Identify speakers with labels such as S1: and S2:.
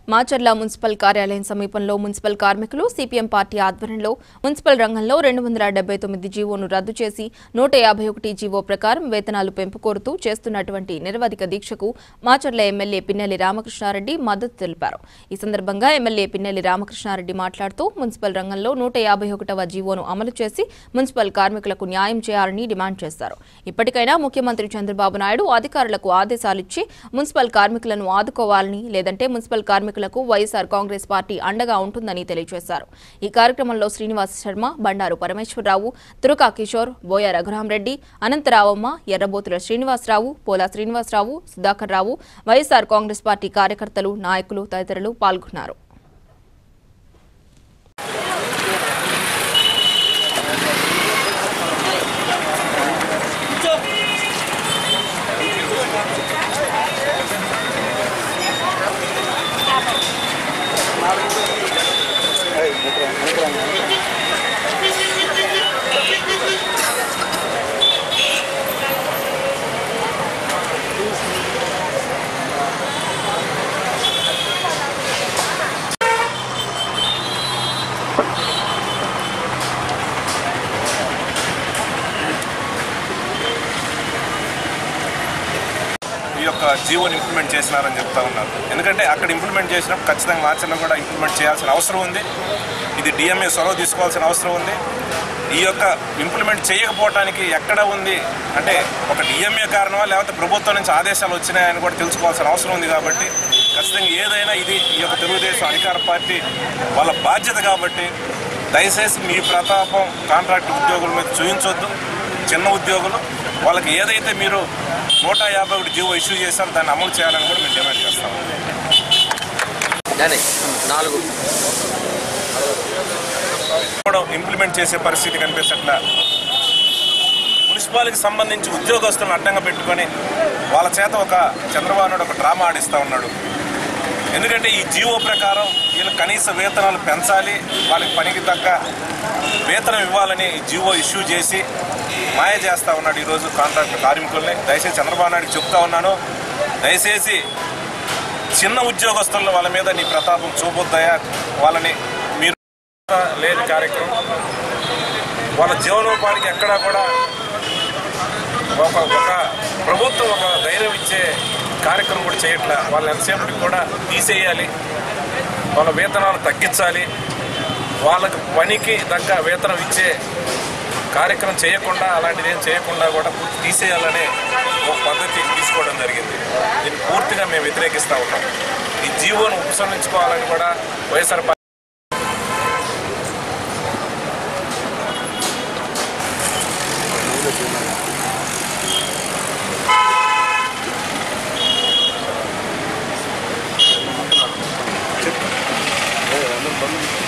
S1: Macherla municipal కార్యాలయం సమీపంలో municipal కార్మికులు సిపిఎం పార్టీ ఆధ్వర్యంలో మున్సిపల్ రంగంలో రెండు వందల డెబ్బై తొమ్మిది జీవోను రద్దు చేసి నూట యాభై ఒకటి జీవో ప్రకారం వేతనాలు పెంపు కోరుతూ చేస్తున్నటువంటి నిరవధిక దీక్షకు మాచర్ల ఎమ్మెల్యే పిన్నెల్లి రామకృష్ణారెడ్డి మద్దతు తెలిపారు ఈ సందర్భంగా ఎమ్మెల్యే పిన్నెల్లి రామకృష్ణారెడ్డి మాట్లాడుతూ మున్సిపల్ రంగంలో నూట యాభై ఒకటవ జీవోను అమలు చేసి మున్సిపల్ కార్మికులకు న్యాయం చేయాలని డిమాండ్ చేశారు ఇప్పటికైనా ముఖ్యమంత్రి చంద్రబాబు నాయుడు అధికారులకు ఆదేశాలిచ్చి మున్సిపల్ కార్మికులను ఆదుకోవాలని లేదంటే మున్సిపల్ కార్మికులకు వైఎస్ఆర్ కాంగ్రెస్ పార్టీ అండగా ఉంటుందని తెలియజేశారు ఈ కార్యక్రమంలో శ్రీనివాస్ శర్మ బండారు పరమేశ్వరరావు తురకా కిషోర్ బోయ Raghurama Reddy అనంతరావమ్మ Errabothula Srinivasarao Pola Srinivasarao Sudhakar Rao YSR Congress party కార్యకర్తలు నాయకులు తదితరులు పాల్గొన్నారు
S2: ఈ యొక్క జీవోని ఇంప్లిమెంట్ చేసినారని చెప్తా ఉన్నారు ఎందుకంటే అక్కడ ఇంప్లిమెంట్ చేసినప్పుడు ఖచ్చితంగా మార్చల్లో కూడా ఇంప్లిమెంట్ చేయాల్సిన అవసరం ఉంది ఇది డిఎంఏ చొరవ తీసుకోవాల్సిన అవసరం ఉంది ఈ యొక్క ఇంప్లిమెంట్ చేయకపోవటానికి ఎక్కడ ఉంది అంటే ఒక డిఎంఏ కారణమా లేకపోతే ప్రభుత్వం నుంచి ఆదేశాలు వచ్చినాయని కూడా తెలుసుకోవాల్సిన అవసరం ఉంది కాబట్టి ఖచ్చితంగా ఏదైనా ఇది ఈ యొక్క తెలుగుదేశం అధికార పార్టీ వాళ్ళ బాధ్యత కాబట్టి దయచేసి మీ ప్రతాపం కాంట్రాక్ట్ ఉద్యోగుల మీద చూపించొద్దు చిన్న ఉద్యోగులు వాళ్ళకి ఏదైతే మీరు నూట యాభై ఒకటి జీవో ఇష్యూ చేశారో దాన్ని అమలు చేయాలని కూడా మేము డిమాండ్ చేస్తాము
S3: దాని నాలుగు
S2: కూడా ఇంప్లిమెంట్ చేసే పరిస్థితి కనిపించట్ల మున్సిపాలిటీకి సంబంధించి ఉద్యోగస్తులను అడ్డంగా పెట్టుకొని వాళ్ళ చేత ఒక చంద్రబాబు నాయుడు ఒక డ్రామా ఆడిస్తూ ఉన్నాడు ఎందుకంటే ఈ జీవో ప్రకారం వీళ్ళ కనీస వేతనాలు పెంచాలి వాళ్ళకి పనికి తగ్గ వేతనం ఇవ్వాలని ఈ జీవో ఇష్యూ చేసి మాయ చేస్తూ ఉన్నాడు ఈరోజు కాంట్రాక్ట్ కార్మికుల్ని దయచేసి చంద్రబాబు నాయుడు చెప్తా ఉన్నాను దయచేసి చిన్న ఉద్యోగస్తుల వాళ్ళ మీద నీ ప్రతాపం చూపొద్దయా వాళ్ళని మీరు లేని కార్యక్రమం వాళ్ళ జీవనోపాధికి ఎక్కడా కూడా ఒక ఒక ప్రభుత్వం ఒక ధైర్యం ఇచ్చే కార్యక్రమం కూడా చేయట్లే వాళ్ళని ఎంతసేపటికి కూడా తీసేయాలి వాళ్ళ వేతనాలు తగ్గించాలి వాళ్ళకి పనికి తగ్గ వేతనం ఇచ్చే కార్యక్రమం చేయకుండా అలాంటిది ఏం చేయకుండా కూడా పూర్తి తీసేయాలనే ఒక పద్ధతి తీసుకోవడం జరిగింది దీన్ని పూర్తిగా మేము వ్యతిరేకిస్తూ ఉన్నాం ఈ జీవోను ఉపసంహరించుకోవాలని కూడా వైఎస్ఆర్ పార్టీ
S4: అందరూ బంధువులు